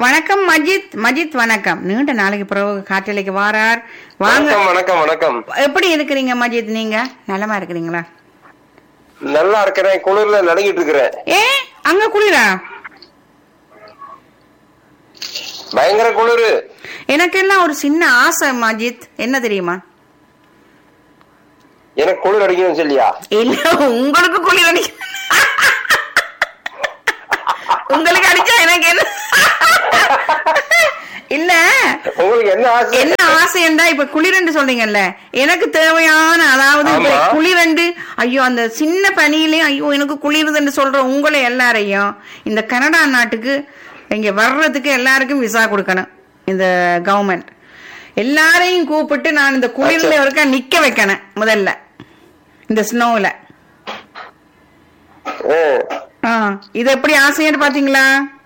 வணக்கம் மஜித் மஜித் வணக்கம் நீண்ட நாளைக்கு பிறகு காற்றலைக்கு வாரார் வாங்க வணக்கம் வணக்கம் வணக்கம் எப்படி இருக்கிறீங்க மஜித் நீங்க நலமா இருக்கிறீங்களா நல்லா இருக்கிறேன் குளிர்ல நடுங்கிட்டு இருக்கிறேன் ஏ அங்க குளிரா பயங்கர குளிர் எனக்கெல்லாம் ஒரு சின்ன ஆசை மஜித் என்ன தெரியுமா எனக்கு குளிர் அடிக்கணும் சொல்லியா இல்ல உங்களுக்கு குளிர் அடி உங்களுக்கு அடிச்சா எனக்கு என்ன இல்ல உங்களுக்கு என்ன ஆசை என்ன ஆசைண்டா இப்ப குளிரண்டு சொல்றீங்கல்ல எனக்கு தேவையான அதாவது இப்ப ஆமா. குளிரண்டு ஐயோ அந்த சின்ன பனியிலயும் ஐயோ எனக்கு குளிருதுன்னு சொல்ற உங்களை எல்லாரையும் இந்த கனடா நாட்டுக்கு இங்க வர்றதுக்கு எல்லாருக்கும் விசா கொடுக்கணும் இந்த கவர்மெண்ட் எல்லாரையும் கூப்பிட்டு நான் இந்த குளிர்ல இருக்க நிக்க வைக்கணும் முதல்ல இந்த ஸ்னோல ஆ இது எப்படி ஆசைன்னு பாத்தீங்களா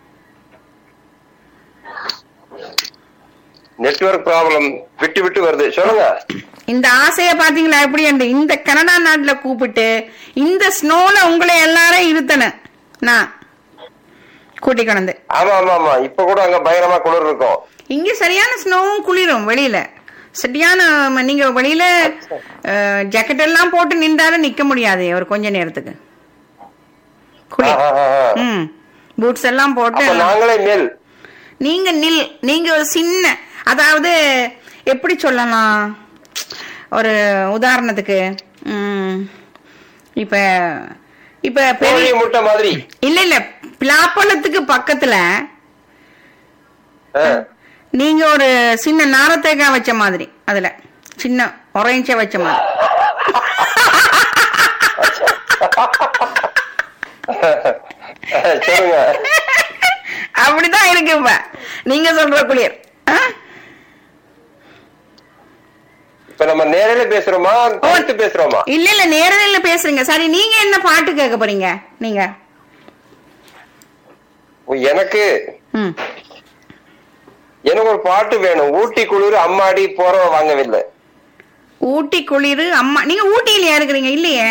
நெட்வொர்க் ப்ராப்ளம் விட்டு விட்டு வருது சொல்லுங்க இந்த ஆசைய பாத்தீங்களா எப்படி என்று இந்த கனடா நாட்டுல கூப்பிட்டு இந்த ஸ்னோல உங்களை எல்லாரும் இருத்தணும் நான் கூட்டி கொண்டு ஆமா ஆமா ஆமா இப்ப கூட அங்க பயங்கரமா குளிர் இருக்கும் இங்க சரியான ஸ்னோவும் குளிரும் வெளியில சரியான ம, நீங்க வெளியில ஜாக்கெட் எல்லாம் போட்டு நின்றாலும் நிக்க முடியாது ஒரு கொஞ்ச நேரத்துக்கு குளிர் ஆ, ஆ, ஆ. ம் பூட்ஸ் எல்லாம் போட்டு அப்ப நாங்களே மேல் நீங்க நில் நீங்க ஒரு சின்ன அதாவது எப்படி சொல்லலாம் ஒரு உதாரணத்துக்கு ம், இப்ப இப்ப பெரிய கோழி முட்டை மாதிரி இல்ல இல்ல பிளாப்பழத்துக்கு பக்கத்துல ஆ. நீங்க ஒரு சின்ன நாரத்தேக்காய் வச்ச மாதிரி அதுல சின்ன ஒரேஞ்ச வச்ச மாதிரி சொல்லுங்க அப்படிதான் இருக்கு இப்ப நீங்க சொல்ற குளிர் ஆ? இப்ப நம்ம நேரில பேசுறோமா தவிர்த்து பேசுறோமா இல்ல இல்ல நேரடியில பேசுறீங்க சரி நீங்க என்ன பாட்டு கேட்க போறீங்க நீங்க எனக்கு ம் எனக்கு ஒரு பாட்டு வேணும் ஊட்டி குளிர் அம்மாடி போறவ வாங்கவில்லை ஊட்டி குளிர் அம்மா நீங்க ஊட்டியிலயா இருக்கிறீங்க இல்லையே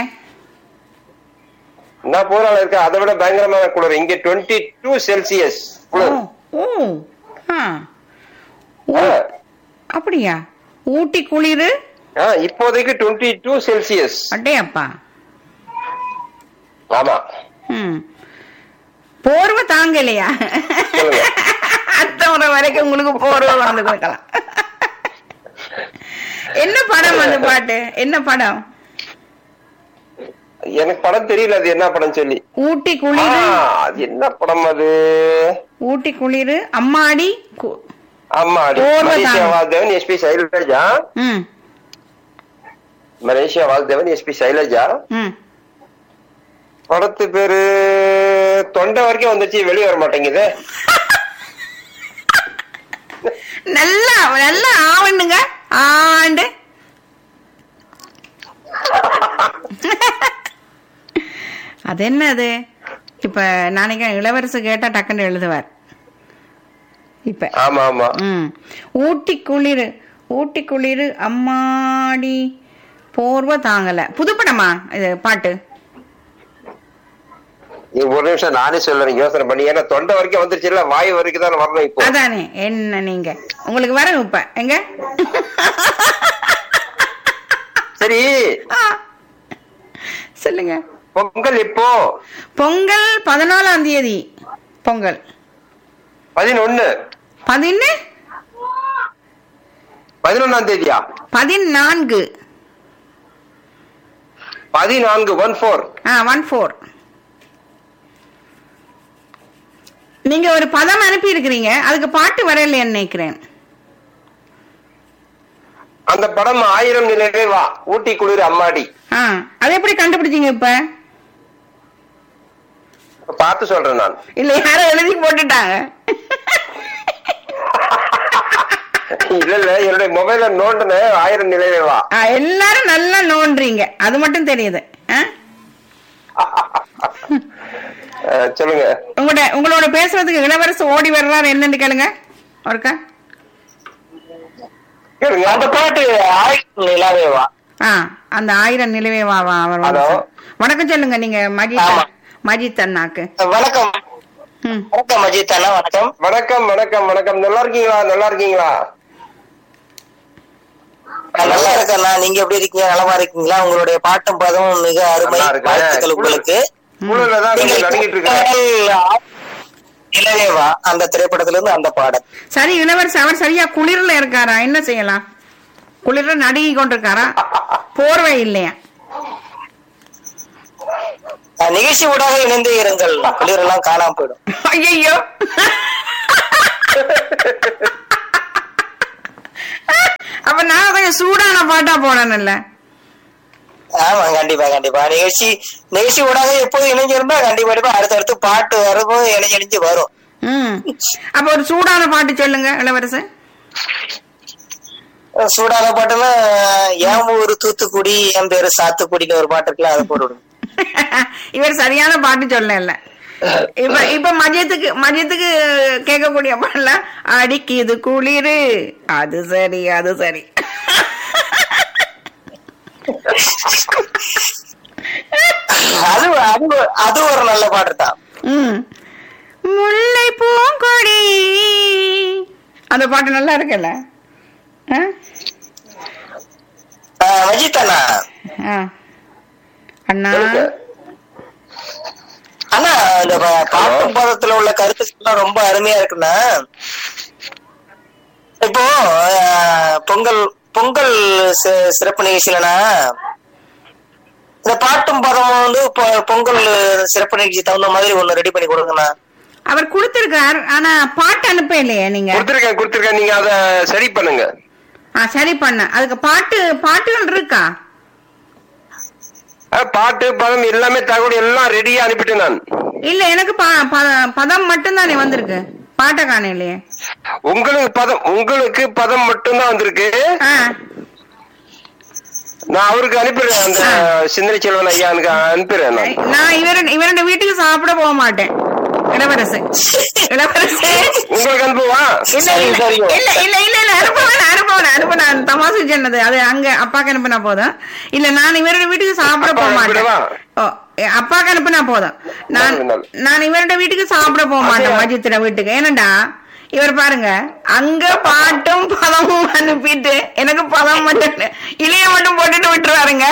நான் போறாள் இருக்கேன் அதை விட பயங்கரமான குளிர் இங்க டுவெண்ட்டி டூ செல்சியஸ் ஓ குளிர் ஓ ஆ ஓ ஆ. அப்படியா ஊட்டி குளிர் ஆ, இப்போதைக்கு டுவெண்ட்டி டூ செல்சியஸ் அட்டையப்பா ஆமா ம் போர்வை தாங்கலையா சொல்லுங்க. அடுத்த முறை வரைக்கும் உங்களுக்கு போர்வை வந்து கொடுக்கலாம் என்ன படம் அந்த பாட்டு என்ன படம் எனக்கு படம் தெரியல அது என்ன படம் சொல்லி ஊட்டி ஆ, குளிர் அது என்ன படம் அது ஊட்டி குளிர் அம்மாடி கு- ஆமா அது ஓர்வ மலேசியா தாங்க. வாசுதேவன் எஸ்பி சைலஜா ம் மலேசியா வாசுதேவன் எஸ்பி சைலஜா ம் படத்து பேரு தொண்டை வரைக்கும் வந்துச்சு வெளியே வர மாட்டேங்குது நல்லா நல்லா ஆவணுங்க ஆண்டு அது என்ன அது இப்ப நாளைக்கு இளவரசு கேட்டா டக்குன்னு எழுதுவார் இப்ப ஆமா ஆமா ம் ஊட்டி குளிர் ஊட்டி குளிர் அம்மாடி போர்வை தாங்கல புதுப்படமா இது பாட்டு நீ ஒரு நிமிஷம் நானே சொல்றேன் யோசனை பண்ணி ஏன்னா தொண்டை வரைக்கும் வந்துருச்சுல்ல வாய் வரைக்கும் தானே வரணும் இப்போ அதானே என்ன நீங்க உங்களுக்கு வர இப்ப எங்க சரி ஆ. சொல்லுங்க பொங்கல் இப்போ பொங்கல் பதினாலாம் தேதி பொங்கல் பதினொன்னு பதினு பதினொன்னாம் தேதியா பதினான்கு பதினான்கு ஒன் ஃபோர் ஆ ஒன் ஃபோர் நீங்க ஒரு பதம் அனுப்பி இருக்கிறீங்க அதுக்கு பாட்டு வரலைன்னு நினைக்கிறேன் அந்த படம் ஆயிரம் நிலவே வா ஊட்டி குளிர் அம்மாடி ஆ அது எப்படி கண்டுபிடிச்சீங்க இப்ப பார்த்து சொல்றேன் நான் இல்ல யாரோ எழுதி போட்டுட்டாங்க இல்ல இல்ல என்னுடைய மொபைல நோண்டுன ஆயிரம் நிலவே வா ஆ, எல்லாரும் நல்லா நோண்டுறீங்க அது மட்டும் தெரியுது ஆ? அஹ், சொல்லுங்க உங்களோட உங்களோட பேசுறதுக்கு இளவரசு ஓடி வர்றாரு என்னன்னு கேளுங்க ஒருக்கா கேளுங்க அந்த பாட்டு ஆயிரம் நிலாவே வா ஆ அந்த ஆயிரம் நிலவே வா வா அவர் வந்து ஹலோ. சொல்- வணக்கம் சொல்லுங்க நீங்க மஜித் ஆமா. மஜித் அண்ணாக்கு வணக்கம் ம் வணக்கம் அஜித் அண்ணா வணக்கம் வணக்கம் வணக்கம் வணக்கம் நல்லா இருக்கீங்களா நல்லா இருக்கீங்களா நான் நல்லா இருக்கேண்ணா நீங்க எப்படி இருக்கீங்க நலமா இருக்கீங்களா உங்களுடைய பாட்டும் பதமும் மிக அருமை நல்லா இருக்கேன். வாழ்த்துக்கள் உங்களுக்கு குழுல தான் நீங்கள் கொஞ்சம் நடிக்கிட்டு இருக்கேன் பாடல் இளவேவா அந்த திரைப்படத்துல இருந்து அந்த பாடல் சரி இளவரசி அவர் சரியா குளிர்ல இருக்காரா என்ன செய்யலாம் குளிர்ல நடுங்கி கொண்டிருக்காரா போர்வை இல்லையா அஹ், நிகழ்ச்சி ஊடாக இணைந்து இருங்கள் குளிரெல்லாம் காணாம போயிடும் ஐயோ அப்ப நான் கொஞ்சம் சூடான பாட்டா போடணும்ல ஆமா கண்டிப்பா கண்டிப்பா நிகழ்ச்சி நிகழ்ச்சி ஊடாக எப்போது இணைஞ்சிருந்தா கண்டிப்பா கண்டிப்பா அடுத்தடுத்து பாட்டு வரும்போது இணைஞ்சு இணைஞ்சு வரும் ம் அப்ப ஒரு சூடான பாட்டு சொல்லுங்க இளவரசன் அஹ், சூடான பாட்டுன்னா என் ஊரு தூத்துக்குடி என் பேரு சாத்துக்குடின்னு ஒரு பாட்டு இருக்குல்ல அதை போட்டு விடுங்க இவர் சரியான பாட்டு சொல்லல இப்ப இப்ப மதியத்துக்கு மதியத்துக்கு கேட்கக்கூடிய பாடல அடிக்குது குளிரு அது சரி அது சரி அது அது அது ஒரு நல்ல பாட்டு தான் ம் முல்லை பூங்கொடி அந்த பாட்டு நல்லா இருக்குல்ல ஆ? அஜித் அண்ணா ஆ. அண்ணா சொல்லுங்க. அண்ணா இந்த பா- பாட்டு பாதத்துல உள்ள கருத்துக்கள்லாம் ரொம்ப அருமையா இருக்குண்ணா இப்போ அஹ், பொங்கல் பொங்கல் சி- சிறப்பு நிகழ்ச்சியிலனா இந்த பாட்டும் பதமும் வந்து பொ- பொங்கல் சிறப்பு நிகழ்ச்சி தகுந்த மாதிரி ஒண்ணு ரெடி பண்ணி கொடுங்கண்ணா அவர் கொடுத்திருக்கார் ஆனா பாட்டு அனுப்ப இல்லையே நீங்க கொடுத்துருக்கேன் கொடுத்துருக்கேன் நீங்க அத சரி பண்ணுங்க ஆ சரி பண்ண அதுக்கு பாட்டு பாட்டுகள் இருக்கா அஹ், பாட்டு பதம் எல்லாமே தகவல் எல்லாம் ரெடியா அனுப்பிட்டேன் நான் இல்ல எனக்கு ப- ப- பதம் மட்டும்தானே வந்திருக்கு பாட்டை காணையிலேயே உங்களுக்கு பதம் உங்களுக்கு பதம் மட்டும்தான் வந்திருக்கு ஆ நான் அவருக்கு அனுப்பிடுறேன் அந்த சிந்தனை செல்வன் ஐயானுக்கு அனுப்பிடுறேன் நான் நான் இவர இவரோட வீட்டுக்கு சாப்பிட போக மாட்டேன் இளவரசு இளவரசு உங்களுக்கு அனுப்புவா இல்ல இல்ல சரி, சரி. இல்ல இல்ல இல்ல இல்ல அனுப்ப வேணாம் அனுப்ப வேணாம் அனுப்ப நான் தமாசு சொன்னது அது அங்க அப்பாக்கு அனுப்பினா போதும் இல்ல நான் இவரோட வீட்டுக்கு சாப்பிட போக அப்பாக்கு மாட்டேன் அனுப்பிடவா? ஓ எ- அப்பாக்கு அனுப்பினா போதும் நான் நல்லது, நல்லது. நான் இவரோட வீட்டுக்கு சாப்பிட போக மாட்டேன் மஜித்திர வீட்டுக்கு ஏனண்டா இவர் பாருங்க அங்க பாட்டும் பதமும் அனுப்பிட்டு எனக்கு பதம் மட்டும் இல்ல, இலைய மட்டும் போட்டுட்டு விட்டுருவாருங்க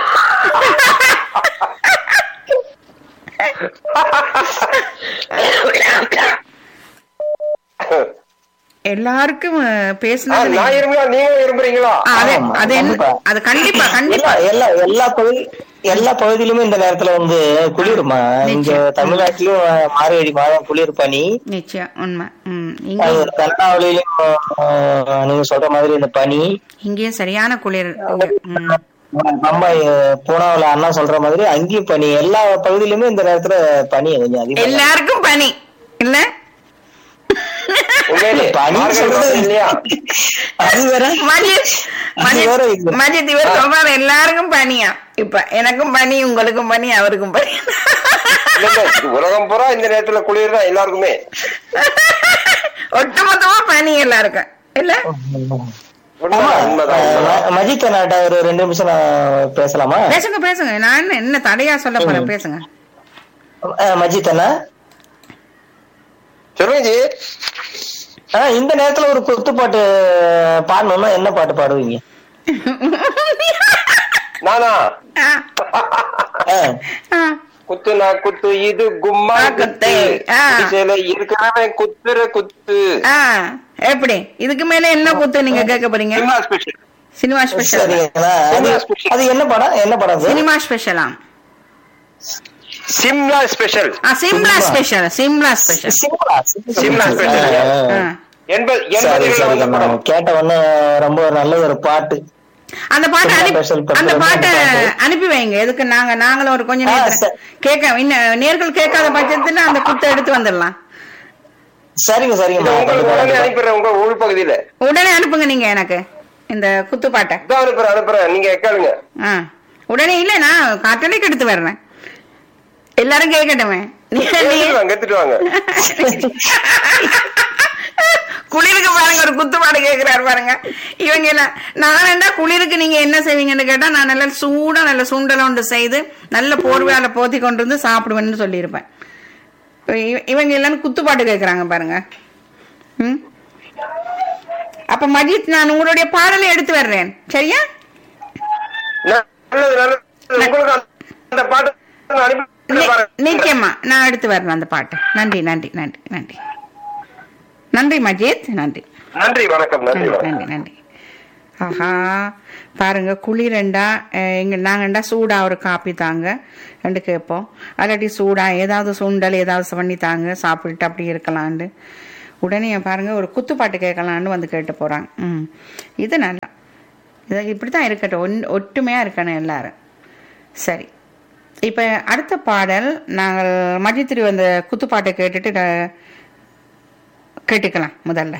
எல்லாருக்கும் அஹ், பேசுனது நான் நீங்க- இருங்களா நீங்க விரும்புறீங்களா ஆ, அது ஆமா, அது என்ன கண்டிப்பா. அது கண்டிப்பா கண்டிப்பா எல்லா எல்லா எல்லா பகுதி எல்லா பகுதியிலுமே இந்த நேரத்துல வந்து குளிருமா இங்க நிச்சயம். தமிழ்நாட்டிலும் மார்கழி மாதம் குளிர் பனி நிச்சயம் உண்மை ம் இங்க அது கர்நாவளியிலும் அஹ், நீங்க சொல்ற மாதிரி இந்த பனி இங்கேயும் சரியான குளிர் இங்க. ம். நம்ம அஹ், பூனாவுல அண்ணா சொல்ற மாதிரி அங்கேயும் பனி எல்லா பகுதியிலுமே இந்த நேரத்துல பனி கொஞ்சம் அதிகம் எல்லாருக்கும் பனி இல்ல உண்மையிலே பனி மார்கழி சொல்றது மாதம் இல்லையா அது வேற மஜித் அது வேற மஜித் இது. மஜித் இவர் சொல்றாரு எல்லாருக்கும் பனியா இப்ப எனக்கும் பனி உங்களுக்கும் பனி அவருக்கும் பனி இல்ல, இல்ல, உலகம் பூரா இந்த நேரத்துல குளிர் தான் எல்லாருக்குமே ஒட்டுமொத்தமா பனி எல்லாருக்கும் இல்ல ஆமா உண்மைதான் உண்மைதான் உண்மைதான். அஹ், மஜித் அண்ணாட்ட ஒரு ரெண்டு நிமிஷம் நான் பேசலாமா பேசுங்க பேசுங்க நான் என்ன என்ன தடையா சொல்ல போறேன் பேசுங்க அஹ், மஜித் அண்ணா சொல்லுங்க ஜி ஆஹ் இந்த நேரத்துல ஒரு குத்துப்பாட்டு பாடணும்னா என்ன பாட்டு பாடுவீங்க நானா ஆ, ஆஹ் ஆ. குத்து நான் குத்து இது கும்மா ஆ, குத்து குத்து. ஆ. குடிசையில இருக்கிறவன் குத்துற குத்து ஆ, எப்படி இதுக்கு மேல என்ன கூத்து நீங்க கேட்க போறீங்க சினிமா ஸ்பெஷல் சினிமா ஸ்பெஷல் சரிங்களா அது அது என்ன படம் என்ன படம் அது சினிமா ஸ்பெஷலா சிம்லா ஸ்பெஷல் ஆ Simla special Simla special Simla Simla special ஆஹ். எண்பது சரி எண்பதுல சரி வந்த படம் கேட்ட உடனே ரொம்ப நல்ல ஒரு பாட்டு அந்த பாட்டை சிம்லா அனுப்பி special பத்தி அந்த ரொம்ப பாட்டை பாட்டு. அனுப்பி வைங்க எதுக்கு நாங்க நாங்களும் ஒரு கொஞ்சம் ஆ, நேரத்துல சரி. கேட்க இன்னும் நேர்கள் கேட்காத பட்சத்துல அந்த குத்தை எடுத்து வந்துடலாம் சரிங்க சரிங்க இது உங்களுக்கு உடனே அனுப்பிடுறேன் உங்க உள் பகுதியில உடனே அனுப்புங்க நீங்க எனக்கு இந்த குத்து பாட்டை இதான் அனுப்புறேன் அனுப்புறேன் நீங்க கேளுங்க ஆ உடனே இல்ல நான் காட்டலைக்கு எடுத்து வர்றேன் எல்லாரும் கேட்கட்டுமே நீ- நீ- எடுத்துட்டு வாங்க எடுத்துட்டு வாங்க குளிருக்கு பாருங்க ஒரு குத்து பாட்டு கேக்குறாரு பாருங்க இவங்க எல்லாம் நான் என்ன குளிருக்கு நீங்க என்ன செய்வீங்கன்னு கேட்டா நான் நல்ல சூடா நல்ல சுண்டல ஒன்று செய்து நல்ல போர்வையால போத்தி கொண்டு வந்து சாப்பிடுவேன்னு சொல்லியிருப்பேன் இவ- இவங்க எல்லாரும் குத்துப்பாட்டு கேட்குறாங்க பாருங்க ம் அப்ப மஜித் நான் உங்களுடைய பாடலை எடுத்து வர்றேன் சரியா நல்லது நல்லது உங்களுக்கு அந்த- அந்த பாட்டு அனுப்பி நி- பாருங்க. நிச்சயமா நான் எடுத்து வரேன் அந்த பாட்டை நன்றி நன்றி நன்றி நன்றி நன்றி மஜித் நன்றி நன்றி வணக்கம் நன்றி நன்றி வணக்கம் நன்றி நன்றி ஆஹா பாருங்க குளிரண்டா அஹ், எங்க நாங்கண்டா சூடா ஒரு காப்பி தாங்க ரெண்டு கேட்போம் அல்லாட்டி சூடா ஏதாவது சுண்டல் ஏதாவது பண்ணி தாங்க சாப்பிட்டுட்டு அப்படி இருக்கலான்ட்டு உடனே பாருங்க ஒரு குத்துப்பாட்டு கேட்கலான்னு வந்து கேட்டு போறாங்க ம் இது நல்லா இது இப்படி தான் இருக்கட்டும் ஒன் ஒற்றுமையாக இருக்கணும் எல்லாரும் சரி இப்போ அடுத்த பாடல் நாங்கள் மஜித்திரி வந்த குத்துப்பாட்டை கேட்டுட்டு நான் கேட்டுக்கலாம் முதல்ல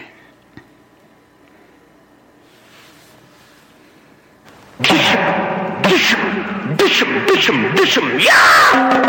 Dishum, dishum, dishum, dishum, yeah!